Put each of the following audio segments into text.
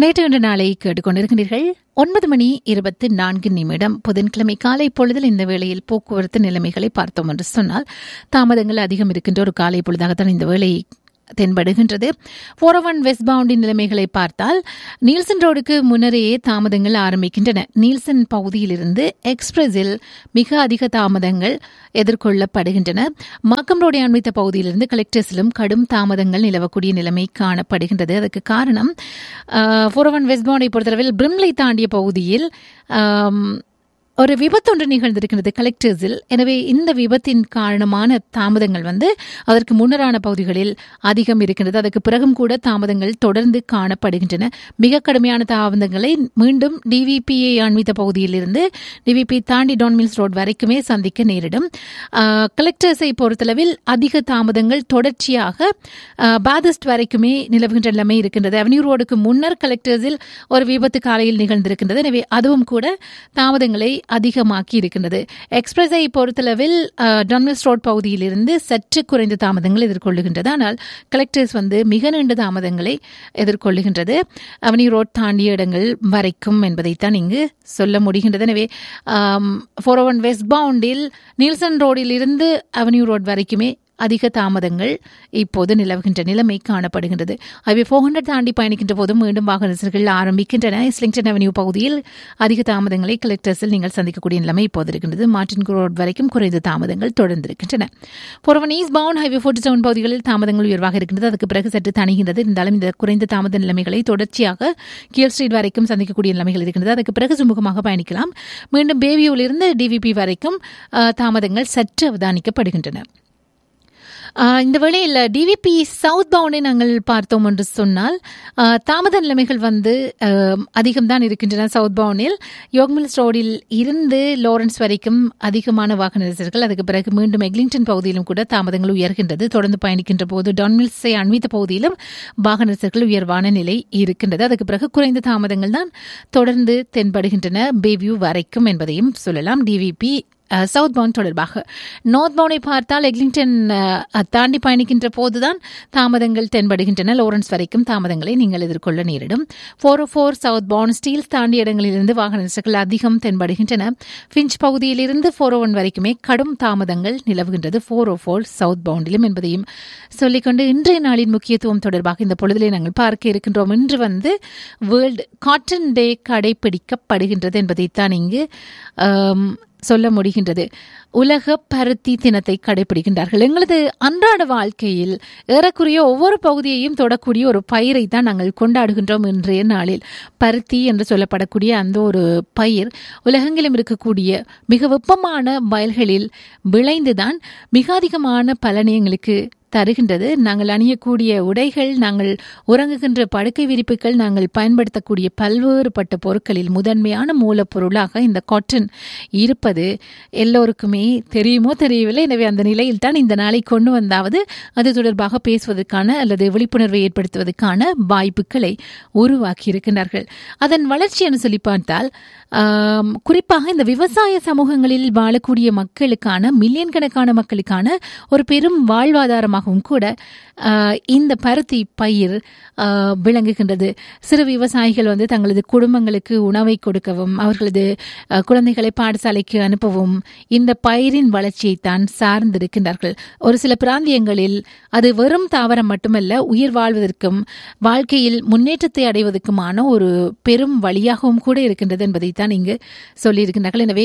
நேற்று இன்று நாளை கேட்டுக்கொண்டிருக்கிறீர்கள் ஒன்பது மணி இருபத்தி நான்கு நிமிடம் புதன்கிழமை காலை பொழுதில் இந்த வேளையில் போக்குவரத்து நிலைமைகளை பார்த்தோம் என்று சொன்னால் தாமதங்கள் அதிகம் இருக்கின்ற ஒரு காலை பொழுதாகத்தான் இந்த வேளை தென்படுகின்றது போர் ஒன் வெஸ்ட் பவுண்டின் நிலைமைகளை பார்த்தால் நீல்சன் ரோடுக்கு முன்னரே தாமதங்கள் ஆரம்பிக்கின்றன நீல்சன் பகுதியிலிருந்து எக்ஸ்பிரஸில் மிக அதிக தாமதங்கள் எதிர்கொள்ளப்படுகின்றன மாக்கம் ரோடை அண்மித்த பகுதியிலிருந்து கலெக்டர்ஸிலும் கடும் தாமதங்கள் நிலவக்கூடிய நிலைமை காணப்படுகின்றது அதற்கு காரணம் போர் ஒன் வெஸ்ட் பவுண்டை பொறுத்தளவில் பிரிம்லை தாண்டிய பகுதியில் ஆம், ஒரு விபத்தொன்று நிகழ்ந்திருக்கிறது கலெக்டர்ஸில் எனவே இந்த விபத்தின் காரணமான தாமதங்கள் வந்து அதற்கு முன்னரான பகுதிகளில் அதிகம் இருக்கின்றது அதற்கு பிறகும் கூட தாமதங்கள் தொடர்ந்து காணப்படுகின்றன மிக கடுமையான தாமதங்களை மீண்டும் டிவிபியை அண்மித்த பகுதியிலிருந்து டிவிபி தாண்டி டான்மில்ஸ் ரோட் வரைக்குமே சந்திக்க நேரிடும் ஆஹ், கலெக்டர்ஸை பொறுத்தளவில் அதிக தாமதங்கள் தொடர்ச்சியாக ஆஹ், பாதஸ்ட் வரைக்குமே நிலவுகின்ற நிலைமை இருக்கின்றது அவென்யூ ரோடுக்கு முன்னர் கலெக்டர்ஸில் ஒரு விபத்து காலையில் நிகழ்ந்திருக்கின்றது எனவே அதுவும் கூட தாமதங்களை அதிகமாக்கி இருக்கின்றது எக்ஸ்பிரஸை பொறுத்தளவில் அஹ், டொன்மில்ஸ் ரோட் பகுதியிலிருந்து சற்று குறைந்த தாமதங்கள் எதிர்கொள்ளுகின்றது ஆனால் கலெக்டர்ஸ் வந்து மிக நீண்ட தாமதங்களை எதிர்கொள்ளுகின்றது அவனி ரோட் தாண்டிய இடங்கள் வரைக்கும் என்பதைத்தான் இங்கு சொல்ல முடிகின்றது எனவே ஃபோர் ஒன் வெஸ்ட் பவுண்டில் நீல்சன் ரோடில் இருந்து அவென்யூ ரோட் வரைக்குமே அதிக தாமதங்கள் இப்போது நிலவுகின்ற நிலைமை காணப்படுகின்றது அவை ஃபோர் ஹண்ட்ரட் தாண்டி பயணிக்கின்ற போது மீண்டும் வாகன நெரிசல்கள் ஆரம்பிக்கின்றன இஸ்லிங்டன் அவென்யூ பகுதியில் அதிக தாமதங்களை கலெக்டர்ஸில் நீங்கள் சந்திக்கக்கூடிய நிலைமை இப்போது இருக்கின்றது மார்டின் ரோட் வரைக்கும் குறைந்த தாமதங்கள் தொடர்ந்திருக்கின்றன பொறுவன் eastbound highway forty seven பகுதிகளில் தாமதங்கள் உயர்வாக இருக்கின்றது அதுக்கு பிறகு சற்று தணிகின்றது இருந்தாலும் இந்த குறைந்த தாமத நிலைமைகளை தொடர்ச்சியாக கீழ் ஸ்ட்ரீட் வரைக்கும் சந்திக்கக்கூடிய நிலைமைகள் இருக்கின்றது அதுக்கு பிறகு சுமூகமாக பயணிக்கலாம் மீண்டும் பேவியூவிலிருந்து டிவிபி வரைக்கும் அஹ், தாமதங்கள் சற்று அவதானிக்கப்படுகின்றன ஆஹ் இந்த வேளையில் டிவிபி சவுத் பவுண்டை நாங்கள் பார்த்தோம் என்று சொன்னால் ஆஹ் தாமத நிலைமைகள் வந்து ஆஹ் அதிகம்தான் இருக்கின்றன சவுத் பவுண்டில் யோக்மில்ஸ் ரோடில் இருந்து லாரன்ஸ் வரைக்கும் அதிகமான வாகன நெரிசல்கள் அதுக்கு பிறகு மீண்டும் எக்லிங்டன் பகுதியிலும் கூட தாமதங்கள் உயர்கின்றது தொடர்ந்து பயணிக்கின்ற போது டான்மில்ஸை அண்மித்த பகுதியிலும் வாகன நெரிசல்கள் உயர்வான நிலை இருக்கின்றது அதுக்கு பிறகு குறைந்த தாமதங்கள் தான் தொடர்ந்து தென்படுகின்றன பேவியூ வரைக்கும் என்பதையும் சொல்லலாம் டிவிபி அஹ், சவுத் பவுண்ட் தொடர்பாக நார்த் பவுண்டை பார்த்தால் எக்லிங்டன் அஹ், தாண்டி பயணிக்கின்ற போதுதான் தாமதங்கள் தென்படுகின்றன லோரன்ஸ் வரைக்கும் தாமதங்களை நீங்கள் எதிர்கொள்ள நேரிடும் four O four southbound Steeles தாண்டிய இடங்களிலிருந்து வாகன நெரிசல்கள் அதிகம் தென்படுகின்றன ஃபிஞ்ச் பகுதியிலிருந்து ஃபோர் ஒன் வரைக்குமே கடும் தாமதங்கள் நிலவுகின்றது ஃபோர் ஓ ஃபோர் சவுத் பவுண்டிலும் என்பதையும் சொல்லிக்கொண்டு இன்றைய நாளின் முக்கியத்துவம் தொடர்பாக இந்த பொழுதிலே நாங்கள் பார்க்க இருக்கின்றோம் இன்று வந்து வேர்ல்டு காட்டன் டே கடைபிடிக்கப்படுகின்றது என்பதைத்தான் இங்கு ஆம், சொல்ல முடிகின்றது உலக பருத்தி தினத்தை கடைபிடிக்கின்றார்கள் எங்களது அன்றாட வாழ்க்கையில் ஏறக்குறைய ஒவ்வொரு பகுதியையும் தொடக்கூடிய ஒரு பயிரை தான் நாங்கள் கொண்டாடுகின்றோம் இன்றைய நாளில் பருத்தி என்று சொல்லப்படக்கூடிய அந்த ஒரு பயிர் உலகெங்கிலும் இருக்கக்கூடிய மிக வெப்பமான வயல்களில் விளைந்துதான் மிக அதிகமான பலனை எங்களுக்கு தருகின்றது நாங்கள் அணியக்கூடிய உடைகள் நாங்கள் உறங்குகின்ற படுக்கை விரிப்புகள் நாங்கள் பயன்படுத்தக்கூடிய பல்வேறுபட்ட பொருட்களில் முதன்மையான மூலப்பொருளாக இந்த காட்டன் இருப்பது எல்லோருக்குமே தெரியுமோ தெரியவில்லை எனவே அந்த நிலையில் தான் இந்த நாளை கொண்டு வந்தாவது அது தொடர்பாக பேசுவதற்கான அல்லது விழிப்புணர்வை ஏற்படுத்துவதற்கான வாய்ப்புகளை உருவாக்கி இருக்கின்றார்கள் அதன் வளர்ச்சி என்று சொல்லி பார்த்தால் ஆம், குறிப்பாக இந்த விவசாய சமூகங்களில் வாழக்கூடிய மக்களுக்கான மில்லியன் கணக்கான மக்களுக்கான ஒரு பெரும் வாழ்வாதாரமாகவும் கூட ஆ, இந்த பருத்தி பயிர் ஆ, விளங்குகின்றது சிறு விவசாயிகள் வந்து தங்களது குடும்பங்களுக்கு உணவை கொடுக்கவும் அவர்களது ஆ, குழந்தைகளை பாடசாலைக்கு அனுப்பவும் இந்த பயிரின் வளர்ச்சியைத்தான் சார்ந்திருக்கின்றார்கள் ஒரு சில பிராந்தியங்களில் அது வெறும் தாவரம் மட்டுமல்ல உயிர் வாழ்வதற்கும் வாழ்க்கையில் முன்னேற்றத்தை அடைவதற்குமான ஒரு பெரும் வழியாகவும் கூட இருக்கின்றது என்பதைத்தான் இங்கு சொல்லியிருக்கின்றார்கள் எனவே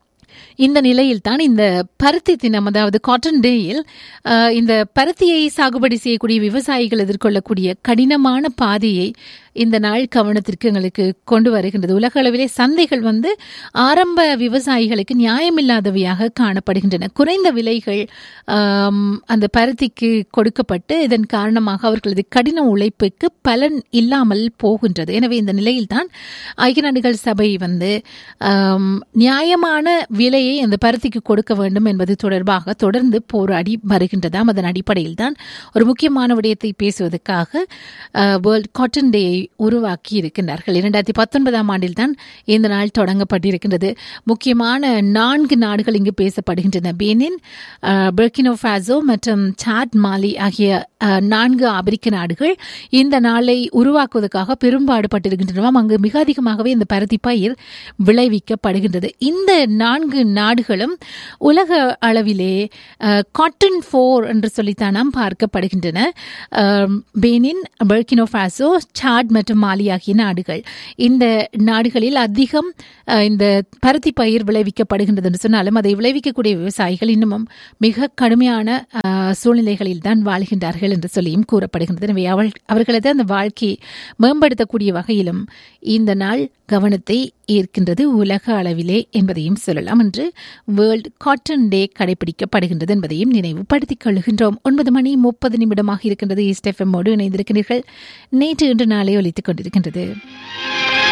இந்த நிலையில் தான் இந்த பருத்தி தினம் அதாவது காட்டன் டேயில் அஹ், இந்த பருத்தியை சாகுபடி செய்யக்கூடிய விவசாயிகள் எதிர்கொள்ளக்கூடிய கடினமான பாதையை இந்த நாள் கவனத்திற்கு எங்களுக்கு கொண்டு வருகின்றது உலக அளவிலே சந்தைகள் வந்து ஆரம்ப விவசாயிகளுக்கு நியாயமில்லாதவையாக காணப்படுகின்றன குறைந்த விலைகள் ஆம், அந்த பருத்திக்கு கொடுக்கப்பட்டு இதன் காரணமாக அவர்களது கடின உழைப்புக்கு பலன் இல்லாமல் போகின்றது எனவே இந்த நிலையில்தான் ஐக்கிய நாடுகள் சபை வந்து ஆம், நியாயமான விலையை அந்த பருத்திக்கு கொடுக்க வேண்டும் என்பது தொடர்பாக தொடர்ந்து போராடி வருகின்றதாம் அதன் அடிப்படையில் தான் ஒரு முக்கியமான விடயத்தை பேசுவதற்காக வேர்ல்ட் காட்டன் டேயை உருவாக்கி இருக்கின்றார்கள் இரண்டாயிரத்தி பத்தொன்பதாம் ஆண்டில் தான் இந்த நாள் தொடங்கப்பட்டிருக்கின்றது முக்கியமான நான்கு நாடுகள் இங்கு பேசப்படுகின்றன பெனின் பெர்கினோ ஃபாசோ மற்றும் சாட் மாலி ஆகிய அஹ், நான்கு ஆப்பிரிக்க நாடுகள் இந்த நாளை உருவாக்குவதற்காக பெரும்பாடுபட்டிருக்கின்றன அங்கு மிக அதிகமாகவே இந்த பருத்தி பயிர் விளைவிக்கப்படுகின்றது இந்த நான்கு நாடுகளும் உலக அளவிலே காட்டன் ஃபோர் என்று சொல்லித்தான் நாம் பார்க்கப்படுகின்றன அஹ், பெனின் பெர்கினோ ஃபாசோ சாட் மற்றும் மாலி ஆகிய நாடுகள் இந்த நாடுகளில் அதிகம் அஹ், இந்த பருத்தி பயிர் விளைவிக்கப்படுகின்றது என்று சொன்னாலும் அதை விளைவிக்கக்கூடிய விவசாயிகள் இன்னமும் மிக கடுமையான அஹ், சூழ்நிலைகளில் தான் வாழ்கின்றார்கள் என்று சொல்லியும் கூறப்படுகின்றது எனவே அவள் அவர்களது அந்த வாழ்க்கையை மேம்படுத்தக்கூடிய வகையிலும் இந்த நாள் கவனத்தை ஈர்க்கின்றது உலக அளவிலே என்பதையும் சொல்லலாம் என்று வேர்ல்ட் காட்டன் டே கடைபிடிக்கப்படுகின்றது என்பதையும் நினைவுபடுத்திக் கொள்கின்றோம் ஒன்பது மணி முப்பது நிமிடமாக இருக்கின்றது ஈஸ்ட் எஃப்எம்மோடு இணைந்திருக்கிறீர்கள் நேற்று இன்று நாளை ஒலித்துக் கொண்டிருக்கின்றது